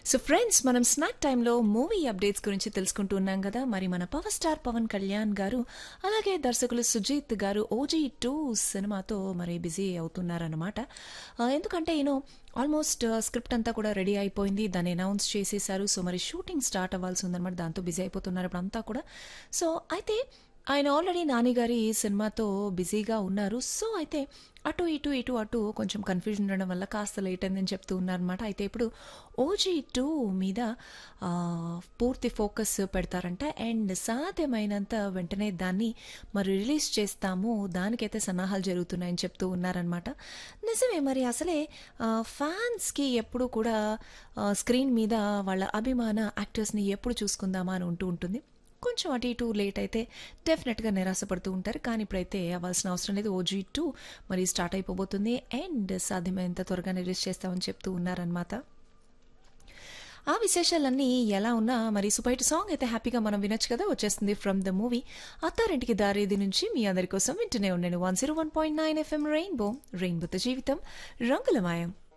so friends మనం snack టైంలో movie updates గురించి తెలుసుకుంటూ ఉన్నాం కదా మరి మన పవర్ స్టార్ పవన్ కళ్యాణ్ గారు అలాగే దర్శకులు సుజీత్ గారు ఓజీ టూ సినిమాతో మరి బిజీ అవుతున్నారన్నమాట ఆ, ఎందుకంటే యూనో ఆల్మోస్ట్ స్క్రిప్ట్ అంతా కూడా రెడీ అయిపోయింది దాన్ని అనౌన్స్ చేసేసారు సో మరి షూటింగ్ స్టార్ట్ అవ్వాల్సి ఉందన్నమాట దాంతో బిజీ అయిపోతున్నారు ఇప్పుడు అంతా కూడా సో అయితే ఆయన ఆల్రెడీ నానిగారి సినిమాతో బిజీగా ఉన్నారు సో అయితే అటు ఇటు ఇటు అటు కొంచెం కన్ఫ్యూజన్ ఉండడం వల్ల కాస్త లేట్ అయిందని చెప్తూ ఉన్నారనమాట అయితే ఇప్పుడు ఓజీ టూ మీద ఆ, పూర్తి ఫోకస్ పెడతారంట అండ్ సాధ్యమైనంత వెంటనే దాన్ని మరి రిలీజ్ చేస్తాము దానికైతే సన్నాహాలు జరుగుతున్నాయని చెప్తూ ఉన్నారనమాట నిజమే మరి అసలే ఆ, ఫ్యాన్స్కి ఎప్పుడు కూడా ఆ, స్క్రీన్ మీద వాళ్ళ అభిమాన యాక్టర్స్ని ఎప్పుడు చూసుకుందామా అని ఉంటూ ఉంటుంది కొంచెం అటు ఇటు లేట్ అయితే డెఫినెట్గా నిరాశపడుతూ ఉంటారు కానీ ఇప్పుడైతే అవ్వాల్సిన అవసరం లేదు ఓజీ టూ మరి స్టార్ట్ అయిపోబోతుంది అండ్ సాధ్యమైనంత త్వరగా రిలీజ్ చేస్తామని చెప్తూ ఉన్నారనమాట ఆ విశేషాలన్నీ ఎలా ఉన్నా మరి సూపైట్ సాంగ్ అయితే హ్యాపీగా మనం వినొచ్చు కదా వచ్చేస్తుంది ఫ్రమ్ ద మూవీ అత్తారింటికి దారేది నుంచి మీ అందరి కోసం వింటూనే ఉండండి one zero one point nine FM rainbow రెయిన్బోతో జీవితం రంగులమాయం